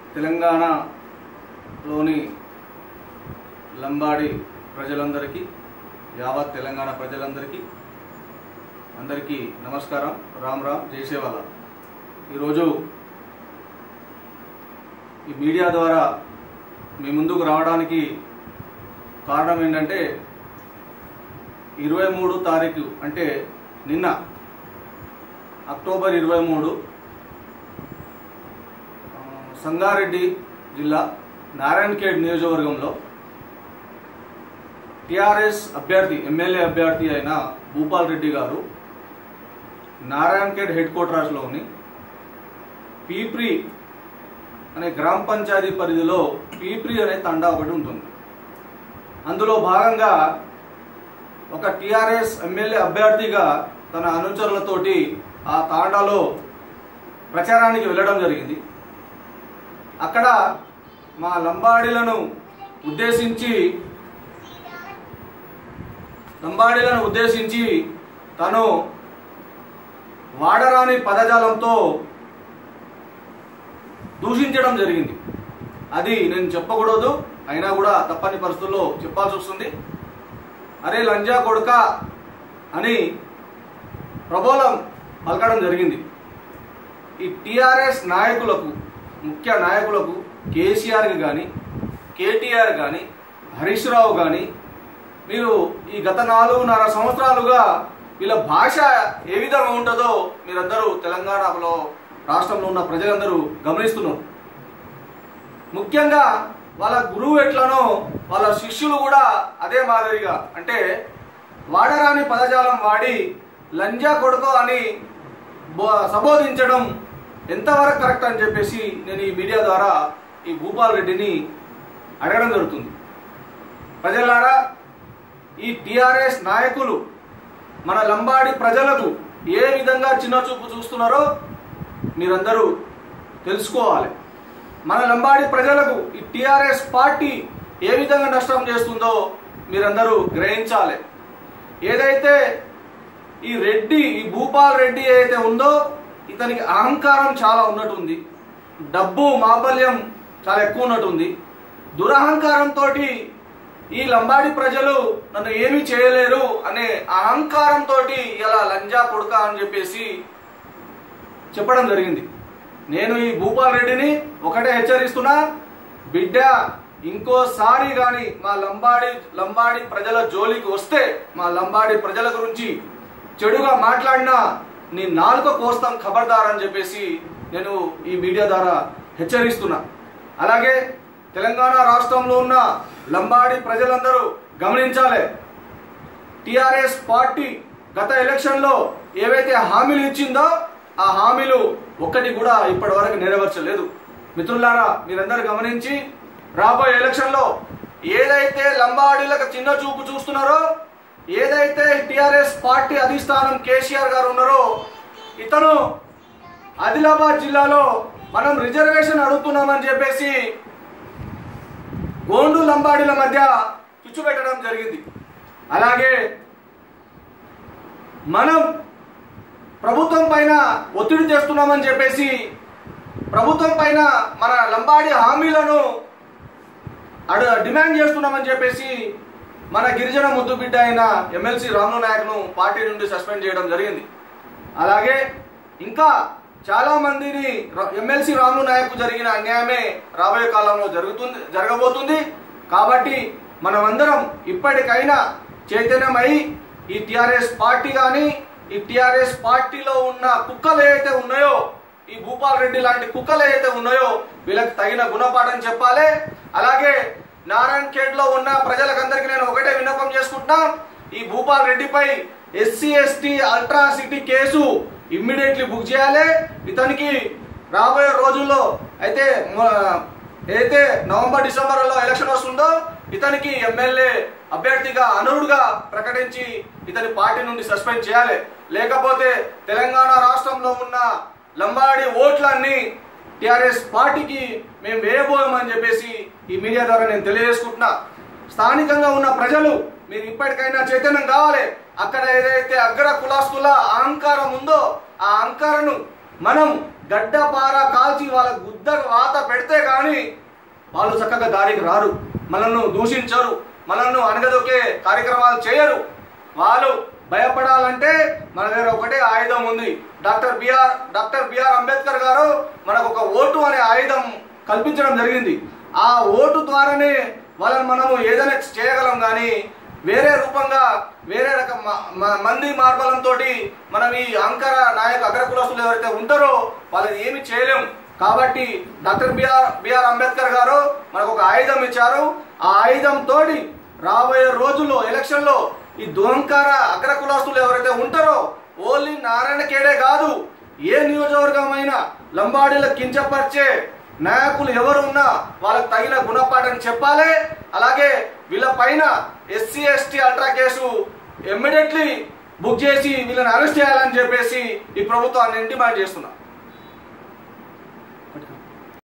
తెలంగాణలోని లంబాడి ప్రజలందరికీ యావత్ తెలంగాణ ప్రజలందరికీ అందరికీ నమస్కారం రామ్ రామ్ జయసేవాల ఈరోజు ఈ మీడియా ద్వారా మీ ముందుకు రావడానికి కారణం ఏంటంటే ఇరవై మూడు తారీఖు అంటే నిన్న అక్టోబర్ ఇరవై మూడు ఆ, సంగారెడ్డి జిల్లా నారాయణఖేడ్ నియోజకవర్గంలో టిఆర్ఎస్ అభ్యర్థి ఎమ్మెల్యే అభ్యర్థి అయిన భూపాల్ రెడ్డి గారు నారాయణఖేడ్ హెడ్ క్వార్టర్స్లోని పీప్రి అనే గ్రామ పంచాయతీ పరిధిలో పీప్రి అనే తండా ఒకటి ఉంటుంది అందులో భాగంగా ఒక టిఆర్ఎస్ ఎమ్మెల్యే అభ్యర్థిగా తన అనుచరులతోటి ఆ తాండాలో ప్రచారానికి వెళ్ళడం జరిగింది అక్కడ మా లంబాడీలను ఉద్దేశించి లంబాడీలను ఉద్దేశించి తను వాడరాని పదజాలంతో దూషించడం జరిగింది అది నేను చెప్పకూడదు అయినా కూడా తప్పని పరిస్థితుల్లో చెప్పాల్సి వస్తుంది అరే లంజా కొడుక అని ప్రబోలం పలకడం జరిగింది ఈ టిఆర్ఎస్ నాయకులకు ముఖ్య నాయకులకు కేసీఆర్కి కానీ కేటీఆర్ కానీ హరీష్ రావు కానీ మీరు ఈ గత నాలుగున్నర సంవత్సరాలుగా వీళ్ళ భాష ఏ విధంగా ఉంటుందో మీరందరూ తెలంగాణలో రాష్ట్రంలో ఉన్న ప్రజలందరూ గమనిస్తున్నారు ముఖ్యంగా వాళ్ళ గురువు ఎట్లనో వాళ్ళ శిష్యులు కూడా అదే మాదిరిగా అంటే వాడరాని పదజాలం వాడి లంజా కొడుకో అని బో- సంబోధించడం ఎంతవరకు కరెక్ట్ అని చెప్పేసి నేను ఈ మీడియా ద్వారా ఈ భూపాల్ రెడ్డిని అడగడం జరుగుతుంది ప్రజలారా ఈ టిఆర్ఎస్ నాయకులు మన లంబాడి ప్రజలకు ఏ విధంగా చిన్న చూపు చూస్తున్నారో మీరందరూ తెలుసుకోవాలి మన లంబాడి ప్రజలకు ఈ టిఆర్ఎస్ పార్టీ ఏ విధంగా నష్టం చేస్తుందో మీరందరూ గ్రహించాలి ఏదైతే ఈ రెడ్డి ఈ భూపాల్ రెడ్డి ఏదైతే ఉందో ఇతనికి అహంకారం చాలా ఉన్నట్టుంది డబ్బు మాబల్యం చాలా ఎక్కువ ఉన్నట్టుంది దురహంకారంతో ఈ లంబాడి ప్రజలు నన్ను ఏమీ చేయలేరు అనే అహంకారంతో ఇలా లంజా కొడుక అని చెప్పేసి చెప్పడం జరిగింది నేను ఈ భూపాల్ రెడ్డిని ఒకటే హెచ్చరిస్తున్నా బిడ్డ ఇంకోసారి గాని మా లంబాడి లంబాడి ప్రజల జోలికి వస్తే మా లంబాడి ప్రజల గురించి చెడుగా మాట్లాడినా నీ నాలుక కోస్తాం ఖబర్దార్ అని చెప్పేసి నేను ఈ మీడియా ద్వారా హెచ్చరిస్తున్నా అలాగే తెలంగాణ రాష్ట్రంలో ఉన్న లంబాడి ప్రజలందరూ గమనించాలి టిఆర్ఎస్ పార్టీ గత ఎలక్షన్లో ఏవైతే హామీలు ఇచ్చిందో ఆ హామీలు ఒక్కటి కూడా ఇప్పటి వరకు నెరవేర్చలేదు మిత్రులారా మీరందరూ గమనించి రాబోయే ఎలక్షన్లో ఏదైతే లంబాడీలకు చిన్న చూపు చూస్తున్నారో ఏదైతే టిఆర్ఎస్ పార్టీ అధిష్టానం కేసీఆర్ గారు ఉన్నారో ఇతను ఆదిలాబాద్ జిల్లాలో మనం రిజర్వేషన్ అడుగుతున్నామని చెప్పేసి గోండు లంబాడీల మధ్య చిచ్చు పెట్టడం జరిగింది అలాగే మనం ప్రభుత్వం పైన ఒత్తిడి చేస్తున్నామని చెప్పేసి ప్రభుత్వం పైన మన లంబాడి హామీలను అడు డిమాండ్ చేస్తున్నామని చెప్పేసి మన గిరిజన ముద్దు బిడ్డ అయిన ఎమ్మెల్సీ రాము నాయక్ను పార్టీ నుండి సస్పెండ్ చేయడం జరిగింది అలాగే ఇంకా చాలా మందిని ర- ఎమ్మెల్సీ రాము నాయక్ జరిగిన అన్యాయమే రాబోయే కాలంలో జరుగుతుంది జరగబోతుంది కాబట్టి మనమందరం ఇప్పటికైనా చైతన్యమై ఈ టిఆర్ఎస్ పార్టీ కానీ ఈ టిఆర్ఎస్ పార్టీలో ఉన్న కుక్కలు ఏవైతే ఉన్నాయో ఈ భూపాల్ రెడ్డి లాంటి కుక్కలు ఏవైతే ఉన్నాయో వీళ్ళకి తగిన గుణపాఠం చెప్పాలి అలాగే నారాయణ్ ఖేడ్ లో ఉన్న ప్రజలకందరికీ నేను ఒకటే విన్నపం చేసుకుంటున్నా ఈ భూపాల్ రెడ్డిపై SC ST atrocity case immediately book చేయాలి ఇతనికి రాబోయే రోజుల్లో అయితే మొ- ఏదైతే నవంబర్ డిసెంబర్లో ఎలక్షన్ వస్తుందో ఇతనికి ఎమ్మెల్యే అభ్యర్థిగా అనర్హుడుగా ప్రకటించి ఇతని పార్టీ నుండి సస్పెండ్ చేయాలి లేకపోతే తెలంగాణ రాష్ట్రంలో ఉన్న లంబాడి ఓట్లన్నీ టిఆర్ఎస్ పార్టీకి మేము వేయబోయమని చెప్పేసి ఈ మీడియా ద్వారా నేను తెలియజేసుకుంటున్నా స్థానికంగా ఉన్న ప్రజలు మీరు ఇప్పటికైనా చైతన్యం కావాలి అక్కడ ఏదైతే అగ్ర కులాస్తుల అహంకారం ఉందో ఆ అహంకారను మనం గడ్డపార కాల్చి వాళ్ళ గుద్ద వాత పెడితే కానీ వాళ్ళు చక్కగా దారికి రారు మనల్ని దూషించరు మనల్ని అనగదొక్కే కార్యక్రమాలు చేయరు వాళ్ళు భయపడాలంటే మన దగ్గర ఒకటే ఆయుధం ఉంది doctor BR doctor BR Ambedkar garu మనకు ఒక ఓటు అనే ఆయుధం కల్పించడం జరిగింది ఆ ఓటు ద్వారానే వాళ్ళని మనము ఏదైనా చేయగలం కానీ వేరే రూపంగా వేరే రకం మ- మ- మంది మార్బలంతో మనం ఈ అంకర నాయక అగ్ర కులస్తులు ఎవరైతే ఉంటారో వాళ్ళని ఏమి చేయలేం కాబట్టి doctor BR BR Ambedkar garu మనకు ఒక ఆయుధం ఇచ్చారు ఆ ఆయుధం తోటి రాబోయే రోజుల్లో ఎలక్షన్లో ఈ దుహంకార అగ్ర కులస్తులు ఎవరైతే ఉంటారో ఓన్లీ నారాయణ కేడే కాదు ఏ నియోజకవర్గమైనా లంబాడీల కించపరిచే నాయకులు ఎవరు ఉన్నా వాళ్ళకి తగిన గుణపాఠం చెప్పాలి అలాగే వీళ్ళ పైన SC ST ultra case immediately book చేసి వీళ్ళని అరెస్ట్ చేయాలని చెప్పేసి ఈ ప్రభుత్వాన్ని డిమాండ్ చేస్తున్నా